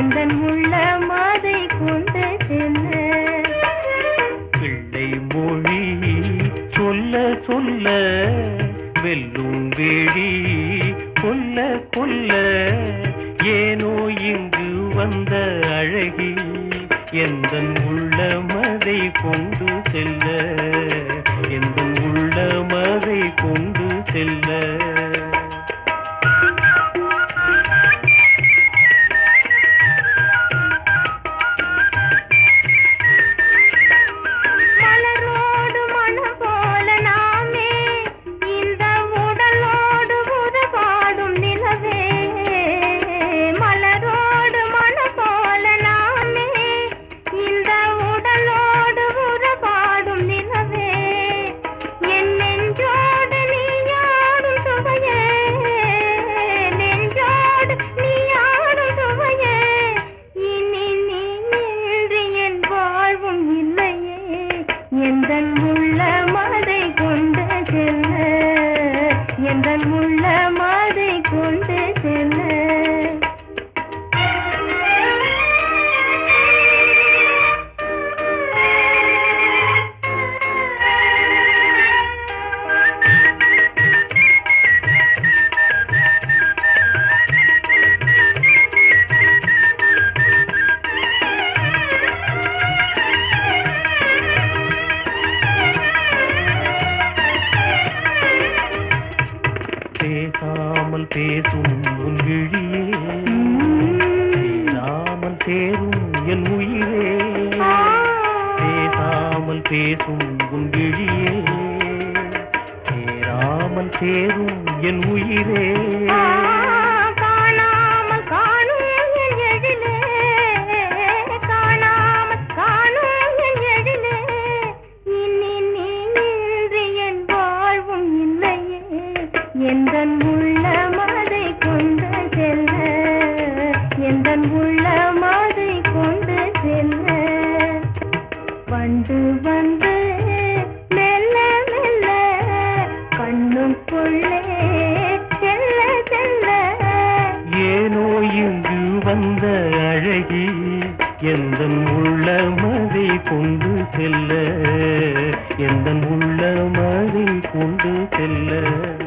எந்தன் உள்ள மாதை கொண்டு செல்ல பிள்ளை மொழி சொல்ல சொல்ல வெல்லும் வேடி கொல்ல கொல்ல ஏனோ இங்கு வந்த அழகி எந்த உள்ள மதை கொண்டு செல்ல எந்த உள்ள மதை கொண்டு செல்ல மலரோடு மனம் போல நாமே இந்த உடலோடு உறவாடும் நிலவே மலரோடு மனம் போல நாமே இந்த உடலோடு உறவாடும் நிலவே என் நெஞ்சோடு நீயாடும் சுவையே நெஞ்சோடு நீயாடும் சுவையே இனி நீ இன்றி என் வாழ்வும் இல்லையே எந்தன் உள்ள மதை கொண்டு செல்ல எந்தன் உள்ள மதை கொண்டு செல்ல பேசாமல் பேசும் உன் விழியே பேசாமல் சேரும் என் உயிரே பேசாமல் பேசும் உன் விழியே சேராமல் சேரும் என் உயிரே காணாமல் காணும் என் எழிலே காணாமல் காணும் என் எழிலே இனி நீ இன்றி என் வாழ்வும் இல்லையே எந்தன் உள்ள மதை கொண்டு செல்ல எந்தன் உள்ள மதை கொண்டு செல்ல வந்து வந்து மெல்ல மெல்ல கண்ணுக்குள்ளே செல்ல செல்ல ஏனோ இங்கு வந்த அழகி எந்த உள்ள மதை கொண்டு செல்ல எந்த உள்ள மதை கொண்டு செல்ல